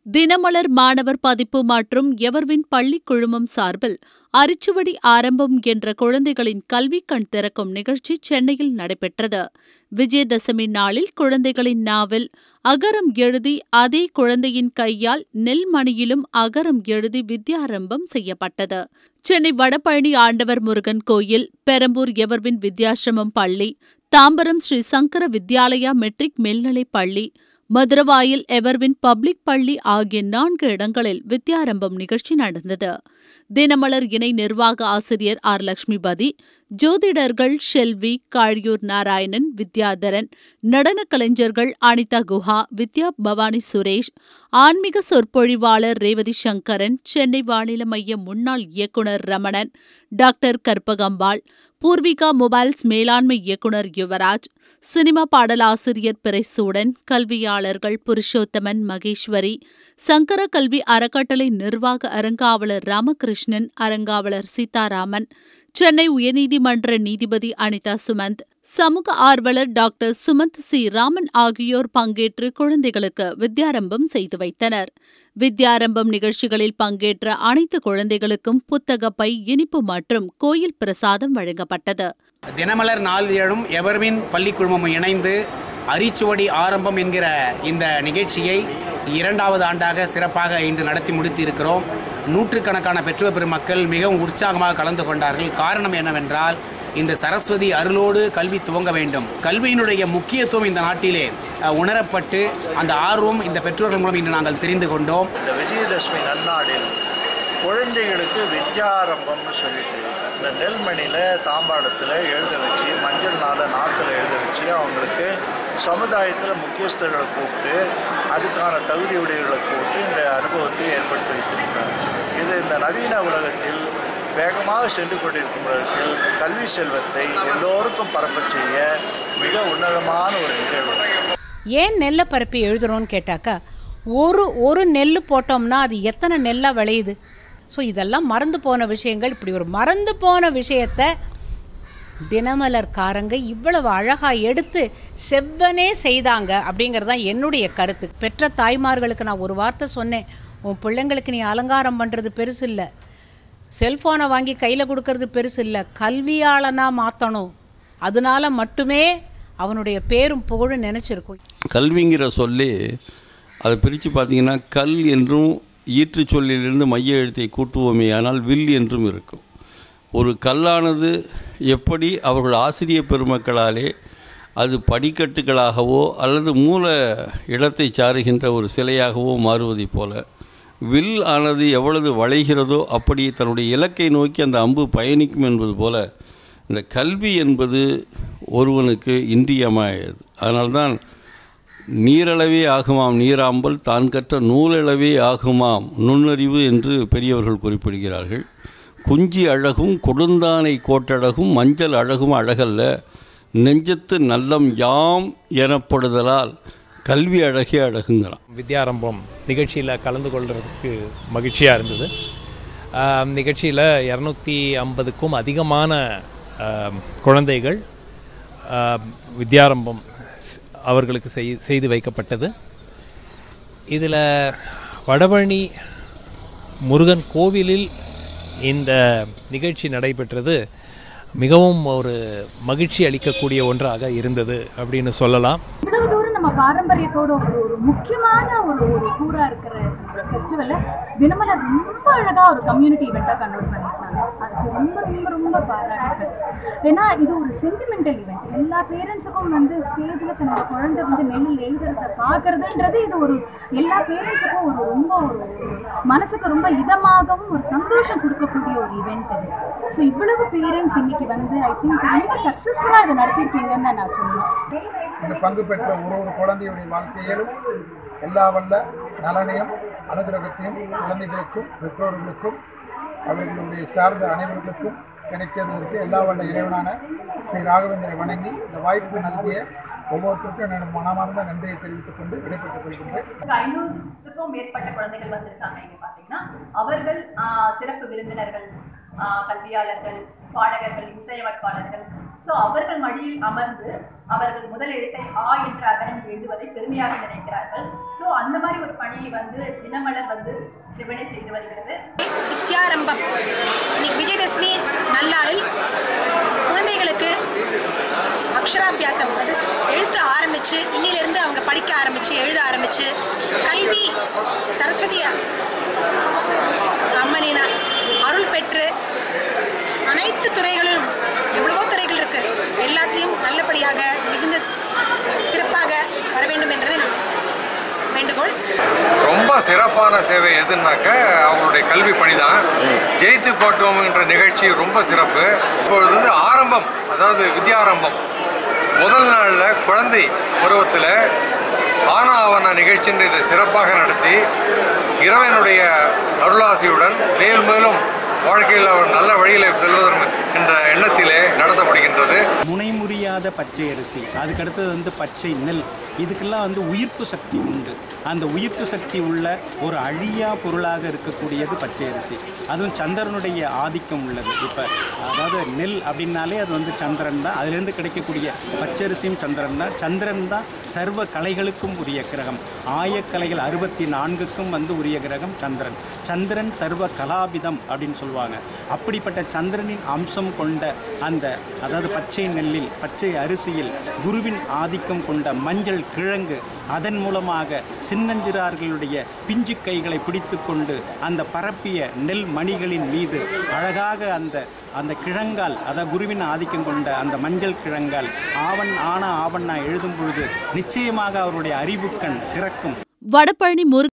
தினமலர் மாணவர் பதிப்பு மற்றும் எவர்வின் பள்ளி குழுமம் சார்பில் அரிச்சுவடி ஆரம்பம் என்ற குழந்தைகளின் கல்வி கண் திறக்கும் நிகழ்ச்சி சென்னையில் நடைபெற்றது விஜயதசமி நாளில் குழந்தைகளின் நாவல் அகரம் எழுதி அதே குழந்தையின் கையால் நெல்மணியிலும் அகரம் எழுதி வித்யாரம்பம் செய்யப்பட்டது சென்னை வடபழனி ஆண்டவர் முருகன் கோயில் பெரம்பூர் எவர்வின் வித்யாசிரமம் பள்ளி தாம்பரம் ஸ்ரீ சங்கர வித்யாலயா மெட்ரிக் மேல்நிலைப் பள்ளி மதுரவாயில் எவர்வின் பப்ளிக் பள்ளி ஆகிய நான்கு இடங்களில் வித்யாரம்பம் நிகழ்ச்சி நடந்தது தினமலர் இணை நிர்வாக ஆசிரியர் ஆர் லட்சுமிபதி ஜோதிடர்கள் ஷெல்வி காழியூர் நாராயணன் வித்யாதரன் நடன கலைஞர்கள் அனிதா குஹா வித்யா பவானி சுரேஷ் ஆன்மீக சொற்பொழிவாளர் ரேவதி சங்கரன் சென்னை வானிலை மைய முன்னாள் இயக்குநர் ரமணன் டாக்டர் கற்பகம்பாள் பூர்விகா மொபைல்ஸ் மேலாண்மை இயக்குநர் யுவராஜ் சினிமா பாடலாசிரியர் பிறைசூடன் கல்வியாளர்கள் புருஷோத்தமன் மகேஸ்வரி சங்கர கல்வி அறக்கட்டளை நிர்வாக அறங்காவலர் ராமகிருஷ்ணன் அறங்காவலர் சீதாராமன் சென்னை உயர்நீதிமன்ற நீதிபதி அனிதா சுமந்த் சமூக ஆர்வலர் டாக்டர் சுமந்த் சி ராமன் ஆகியோர் பங்கேற்று குழந்தைகளுக்கு வித்யாரம்பம் செய்து வைத்தனர் வித்யாரம்பம் நிகழ்ச்சிகளில் பங்கேற்ற அனைத்து குழந்தைகளுக்கும் புத்தக பை இனிப்பு மற்றும் கோயில் பிரசாதம் வழங்கப்பட்டது தினமலர் நாளிதழும் எவர்வின் பள்ளி குழுமமும் இணைந்து அரிச்சுவடி ஆரம்பம் என்கிற இந்த நிகழ்ச்சியை இரண்டாவது ஆண்டாக சிறப்பாக இன்று நடத்தி முடித்திருக்கிறோம் நூற்றுக்கணக்கான பெற்றோர் பெருமக்கள் மிகவும் உற்சாகமாக கலந்து கொண்டார்கள் காரணம் என்னவென்றால் இந்த சரஸ்வதி அருளோடு கல்வி துவங்க வேண்டும் கல்வியினுடைய முக்கியத்துவம் இந்த நாட்டிலே அஹ், உணரப்பட்டு அந்த ஆர்வம் இந்த பெற்றோர்கள் மூலம் இன்று நாங்கள் தெரிந்து கொண்டோம் இந்த விஜயதசமி நன்னாளில் குழந்தைகளுக்கு வித்யாரம்பம்னு சொல்லிட்டு இந்த நெல்மணியில் தாம்பாளத்தில் எழுத வச்சு மஞ்சள் நாள நாக்கில் எழுத வச்சு அவங்களுக்கு சமுதாயத்தில் முக்கியஸ்தர்களை கூப்பிட்டு அதுக்கான தகுதி உடையவர்களை கூப்பிட்டு இந்த அனுபவத்தை ஏற்படுத்தி வைத்திருக்கிறார் இது இந்த நவீன உலகத்தில் வேகமாக சென்று கொண்டிருக்கும் உலகத்தில் கல்வி செல்வத்தை எல்லோருக்கும் பரப்பச் செய்ய மிக உன்னதமான ஒரு நிகழ்வு ஏன் நெல்லை பரப்பி எழுதுறோன்னு கேட்டாக்கா ஒரு ஒரு நெல் போட்டோம்னா அது எத்தனை நெல்லாக விளையுது ஸோ இதெல்லாம் மறந்து போன விஷயங்கள் இப்படி ஒரு மறந்து போன விஷயத்த தினமலர்காரங்க இவ்வளவு அழகாக எடுத்து செவ்வனே செய்தாங்க அப்படிங்கிறது தான் என்னுடைய கருத்து பெற்ற தாய்மார்களுக்கு நான் ஒரு வார்த்தை சொன்னேன் உன் பிள்ளைங்களுக்கு நீ அலங்காரம் பண்ணுறது பெருசு இல்லை செல்ஃபோனை வாங்கி கையில் கொடுக்கறது பெருசு இல்லை கல்வியாளனாக மாற்றணும் அதனால மட்டுமே அவனுடைய பேரும் புகழும் நினச்சிருக்கும் கல்விங்கிற சொல்லி அதை பிரித்து பார்த்தீங்கன்னா கல் என்றும் ஈற்று சொல்லிலிருந்து மைய எழுத்தை கூட்டுவோமே ஆனால் வில் என்றும் இருக்கும் ஒரு கல்லானது எப்படி அவர்கள் ஆசிரிய பெருமக்களாலே அது படிக்கட்டுகளாகவோ அல்லது மூல இடத்தை சாருகின்ற ஒரு சிலையாகவோ மாறுவதைப் போல வில் ஆனது எவ்வளவு வளைகிறதோ அப்படி தன்னுடைய இலக்கை நோக்கி அந்த அம்பு பயணிக்கும் என்பது போல இந்த கல்வி என்பது ஒருவனுக்கு இன்றியமையாது அதனால்தான் நீரளவே ஆகுமாம் நீராம்பல் தான் கற்ற நூலளவே ஆகுமாம் நுண்ணறிவு என்று பெரியவர்கள் குறிப்பிடுகிறார்கள் குஞ்சி அழகும் கொடுந்தானை கோட்டழகும் மஞ்சள் அழகும் அழகல்ல நெஞ்சத்து நல்லம் யாம் எனப்படுதலால் கல்வி அழகே அழகுங்கிறான் வித்யாரம்பம் நிகழ்ச்சியில் கலந்து கொள்கிறதுக்கு மகிழ்ச்சியாக இருந்தது ஆம், நிகழ்ச்சியில் இரநூத்தி ஐம்பதுக்கும் அதிகமான ஆம், குழந்தைகள் ஆம், வித்யாரம்பம் ஸ்- அவர்களுக்கு செய் செய்து வைக்கப்பட்டது இதில் வடபழனி முருகன் கோவிலில் இந்த நிகழ்ச்சி நடைபெற்றது மிகவும் ஒரு மகிழ்ச்சி அளிக்கக்கூடிய ஒன்றாக இருந்தது அப்படின்னு சொல்லலாம் இவ்வளவு தூரம் நம்ம பாரம்பரியத்தோட ஒரு ஒரு முக்கியமான ஒரு ஒரு கூறா இருக்கிற ஃபெஸ்டிவலை தினமலர் ரொம்ப அழகா ஒரு கம்யூனிட்டி இவெண்ட்டாக கன்வெர்ட் பண்ணியிருக்காங்க அதுக்கு ரொம்ப ரொம்ப ரொம்ப பாராட்டுகள் ஏன்னா இது ஒரு சென்டிமெண்டல் இவெண்ட் எல்லா பேரண்ட்ஸுக்கும் வந்து ஸ்டேஜில் தன்னோட குழந்தை வந்து நெல்லில் எழுதுறத பார்க்கறதுன்றது இது ஒரு எல்லா பேரண்ட்ஸுக்கும் ஒரு ரொம்ப ஒரு ஒரு மனசுக்கு ரொம்ப இதமாகவும் ஒரு சந்தோஷம் கொடுக்கக்கூடிய ஒரு இவெண்ட் இது ஸோ இவ்வளவு பேரண்ட்ஸ் இன்னைக்கு வந்து ஐ திங்க் ரொம்ப சக்ஸஸ்ஃபுல்லாக இதை நடத்திருக்கீங்கன்னு தான் நான் சொல்லுவேன் இந்த பங்கு பெற்ற ஒரு ஒரு குழந்தையுடைய வாழ்க்கையிலும் எல்லா வல்ல நலனையும் அனுகிரகத்தையும் குழந்தைகளுக்கும் பெற்றோர்களுக்கும் அவர்களுடைய சார்ந்த அனைவர்களுக்கும் கிடைக்கிறதற்கு எல்லா வல்ல இறைவனான ஸ்ரீ ராகவேந்திரை வணங்கி இந்த வாய்ப்பு நல்கிய ஒவ்வொருத்தருக்கும் என்னோட மனமார்ந்த நன்றியை தெரிவித்துக் கொண்டு விடைபெற்றுக் கொள்கின்றேன் ஐநூறுக்கும் மேற்பட்ட குழந்தைகள் வந்திருக்காங்க இங்க பாத்தீங்கன்னா அவர்கள் ஆஹ், சிறப்பு விருந்தினர்கள் ஆஹ், கல்வியாளர்கள் பாடகர்கள் இசையமைப்பாளர்கள் சோ அவர்கள் மடியில் அமர்ந்து அவர்கள் முதல் எழுத்தை ஆ என்ற அகரம் எழுதுவதை பெருமையாக நினைக்கிறார்கள் சோ அந்த மாதிரி ஒரு பணியை வந்து தினமலர் வந்து செவ்வனே செய்து வருகிறது வித்யாரம்பம் இன்னைக்கு விஜயதசமி நல்லாளில் குழந்தைகளுக்கு அக்ஷராபியாசம் that is, எழுத்து ஆரம்பித்து இன்னிலிருந்து அவங்க படிக்க ஆரம்பித்து எழுத ஆரம்பித்து கல்வி சரஸ்வதி அம்மனின் அருள் பெற்று அனைத்து துறைகளிலும் எவ்வளவோ துறைகள் இருக்கு எல்லாத்துலேயும் நல்லபடியாக மிகுந்த சிறப்பாக வர வேண்டும் என்றது வேண்டுகோள் ரொம்ப சிறப்பான சேவை எதுனாக்க அவங்களுடைய கல்வி பணி தான் ஜெயித்து கோட்டோம் என்ற நிகழ்ச்சி ரொம்ப சிறப்பு இப்பொழுது வந்து ஆரம்பம் அதாவது வித்யாரம்பம் முதல் நாளில் குழந்தை பருவத்தில் ஆனா ஆவண நிகழ்ச்சின்னு இதை சிறப்பாக நடத்தி இறைவனுடைய அருளாசியுடன் மேல் மேலும் வாழ்க்கையில் அவர் நல்ல வழியில் செல்வதற்கு என்ற எண்ணத்திலே நடத்தப்படுகின்றது முனைமுறியாத பச்சை அரிசி அதுக்கடுத்தது வந்து பச்சை நெல் இதுக்கெல்லாம் வந்து உயிர்ப்பு சக்தி உண்டு அந்த உயிர்ப்பு சக்தி உள்ள ஒரு அழியா பொருளாக இருக்கக்கூடியது பச்சை அரிசி அதுவும் சந்திரனுடைய ஆதிக்கம் உள்ளது இப்போ அதாவது நெல் அப்படின்னாலே அது வந்து சந்திரன் தான் அதுலேருந்து கிடைக்கக்கூடிய பச்சரிசியும் சந்திரன் தான் சந்திரன் தான் சர்வ கலைகளுக்கும் உரிய கிரகம் ஆயக்கலைகள் அறுபத்தி நான்குக்கும் வந்து உரிய கிரகம் சந்திரன் சந்திரன் சர்வ கலாபிதம் அப்படின்னு சொல்லுவாங்க அப்படிப்பட்ட சந்திரனின் அம்சம் கொண்ட அந்த அதாவது பச்சை நெல்லில் பச்சை அரிசியில் குருவின் ஆதிக்கம் கொண்ட மஞ்சள் கிழங்கு அதன் மூலமாக சின்னஞ்சிறார்களுடைய பிஞ்சு கைகளை பிடித்து கொண்டு அந்த பரப்பிய நெல் மணிகளின் மீது அழகாக அந்த அந்த கிழங்கால் அதாவது குருவின் ஆதிக்கம் கொண்ட அந்த மஞ்சள் கிழங்கால் ஆவன் ஆனா ஆவண்ணா எழுதும் பொழுது நிச்சயமாக அவருடைய அறிவுக்கண் திறக்கும் வடபழனி முருகன்